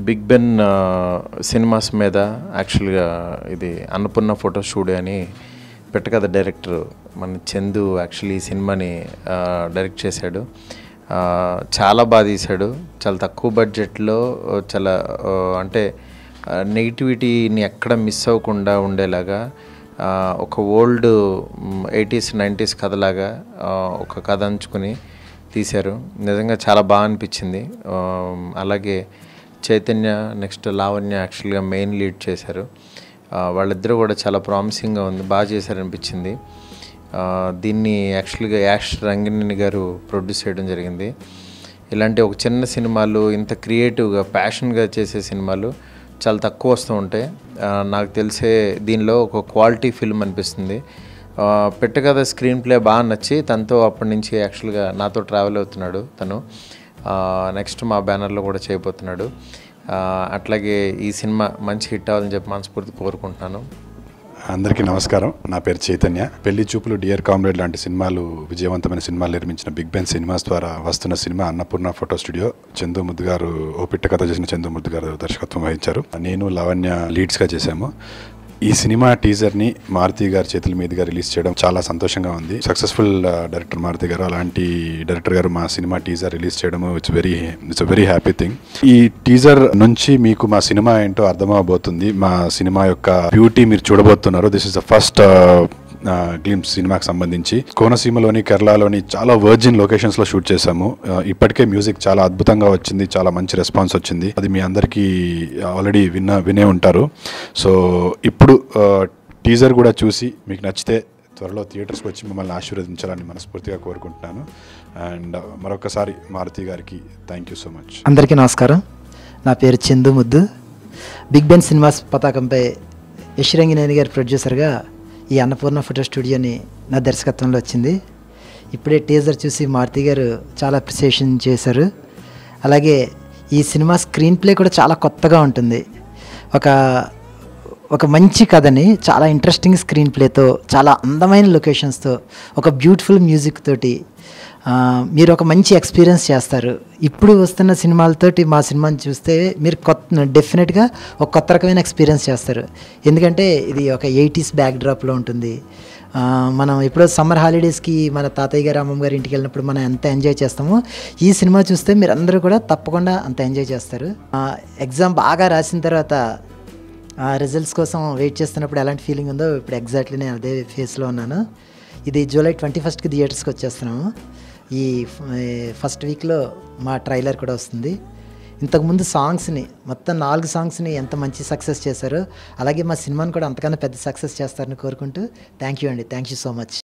big Ben ఆ, cinemas మీద యాక్చువల్గా ఇది అన్నపూర్ణ ఫోటో స్టూడియో అని పెట్టకథ డైరెక్టర్ మన చందు యాక్చువల్లీ ఈ సినిమాని ఆ, డైరెక్ట్ చేశాడు ఆ, చాలా బాగా తీశాడు చాలా తక్కువ బడ్జెట్లో చాలా ఆ, అంటే నెగిటివిటీని ఎక్కడ మిస్ అవ్వకుండా ఉండేలాగా ఆ, ఒక ఓల్డ్ ఎయిటీస్ నైంటీస్ కథలాగా ఆ, ఒక కథ అంచుకుని తీశారు నిజంగా చాలా బాగా అనిపించింది ఆ, అలాగే చైతన్య నెక్స్ట్ లావణ్య యాక్చువల్గా మెయిన్ లీడ్ చేశారు ఆ, వాళ్ళిద్దరూ కూడా చాలా ప్రామిసింగ్గా ఉంది బాగా చేశారనిపించింది ఆ, దీన్ని యాక్చువల్గా యాష్ రంగిణి గారు ప్రొడ్యూస్ చేయడం జరిగింది ఇలాంటి ఒక చిన్న సినిమాలు ఇంత క్రియేటివ్గా ప్యాషన్గా చేసే సినిమాలు చాలా తక్కువ వస్తూ ఉంటాయి ఆ, నాకు తెలిసే దీనిలో ఒక క్వాలిటీ ఫిల్మ్ అనిపిస్తుంది ఆ, పెట్ట కథ స్క్రీన్ ప్లే బాగా నచ్చి తనతో అప్పటి నుంచి యాక్చువల్గా నాతో ట్రావెల్ అవుతున్నాడు తను నెక్స్ట్ మా బ్యానర్లో కూడా చేయబోతున్నాడు ఆ, అట్లాగే ఈ సినిమా మంచి హిట్ అవ్వాలని చెప్పి మనస్ఫూర్తి కోరుకుంటున్నాను అందరికీ నమస్కారం నా పేరు చైతన్య పెళ్లి చూపులు డియర్ కామ్రేడ్ లాంటి సినిమాలు విజయవంతమైన సినిమాలు నిర్మించిన బిగ్ బెన్ సినిమాస్ ద్వారా వస్తున్న cinema Annapurna photo studio Chandu Muddu garu ఓ పిట్ట కథ చేసిన చందు ముద్దు గారు దర్శకత్వం వహించారు నేను లావణ్య లీడ్స్గా చేశాము ఈ సినిమా టీజర్ని మారుతి గారి చేతుల మీదుగా రిలీజ్ చేయడం చాలా సంతోషంగా ఉంది సక్సెస్ఫుల్ డైరెక్టర్ మారుతి గారు అలాంటి డైరెక్టర్ గారు మా సినిమా టీజర్ రిలీజ్ చేయడం it's very it's very happy thing ఈ టీజర్ నుంచి మీకు మా సినిమా ఏంటో అర్థమవబోతుంది మా సినిమా యొక్క బ్యూటీ మీరు చూడబోతున్నారు this is the first glimpse సినిమాకి సంబంధించి కోనసీమలోని కేరళలోని చాలా వర్జిన్ లొకేషన్స్ లో షూట్ చేశాము ఆ, ఇప్పటికే మ్యూజిక్ చాలా అద్భుతంగా వచ్చింది చాలా మంచి రెస్పాన్స్ వచ్చింది అది మీ అందరికీ ఆల్రెడీ విన్న వినే ఉంటారు సో ఇప్పుడు టీజర్ కూడా చూసి మీకు నచ్చితే త్వరలో థియేటర్స్కి వచ్చి మిమ్మల్ని ఆశీర్వదించాలని మనస్ఫూర్తిగా కోరుకుంటున్నాను అండ్ మరొకసారి మారుతి గారికి థ్యాంక్ యూ సో మచ్ అందరికీ నమస్కారం నా పేరు చందు ముద్దు బిగ్ బెన్ సినిమాస్ పతాకంపై యశ్రంగినేని గారి ప్రొడ్యూసర్గా ఈ అన్నపూర్ణ ఫోటో స్టూడియోని నా దర్శకత్వంలో వచ్చింది ఇప్పుడే టీజర్ చూసి మారుతి గారు చాలా అప్రిసియేషన్ చేశారు అలాగే ఈ సినిమా స్క్రీన్ ప్లే కూడా చాలా కొత్తగా ఉంటుంది ఒక ఒక మంచి కథని చాలా ఇంట్రెస్టింగ్ స్క్రీన్ ప్లేతో చాలా అందమైన లొకేషన్స్తో ఒక బ్యూటిఫుల్ మ్యూజిక్ తోటి ఆ, మీరు ఒక మంచి ఎక్స్పీరియన్స్ చేస్తారు ఇప్పుడు వస్తున్న సినిమాలతోటి మా సినిమాని చూస్తే మీరు కొత్త డెఫినెట్గా ఒక కొత్త రకమైన ఎక్స్పీరియన్స్ చేస్తారు ఎందుకంటే ఇది ఒక ఎయిటీస్ బ్యాక్ డ్రాప్లో ఉంటుంది ఆ, మనం ఎప్పుడో సమ్మర్ హాలిడేస్కి మన తాతయ్య గారు అమ్మమ్మ గారి ఇంటికి వెళ్ళినప్పుడు మనం ఎంత ఎంజాయ్ చేస్తామో ఈ సినిమా చూస్తే మీరు అందరూ కూడా తప్పకుండా అంత ఎంజాయ్ చేస్తారు ఎగ్జామ్ బాగా రాసిన తర్వాత ఆ రిజల్ట్స్ కోసం వెయిట్ చేస్తున్నప్పుడు ఎలాంటి ఫీలింగ్ ఉందో ఇప్పుడు ఎగ్జాక్ట్లీ నేను అదే ఫేస్లో ఉన్నాను ఇది జూలై ట్వంటీ ఫస్ట్కి థియేటర్స్కి వచ్చేస్తున్నాము ఈ ఫస్ట్ వీక్లో మా ట్రైలర్ కూడా వస్తుంది ఇంతకుముందు సాంగ్స్ని మొత్తం నాలుగు సాంగ్స్ని ఎంత మంచి సక్సెస్ చేశారో అలాగే మా సినిమాని కూడా అంతకన్నా పెద్ద సక్సెస్ చేస్తారని కోరుకుంటూ థ్యాంక్ యూ అండి థ్యాంక్ యూ సో మచ్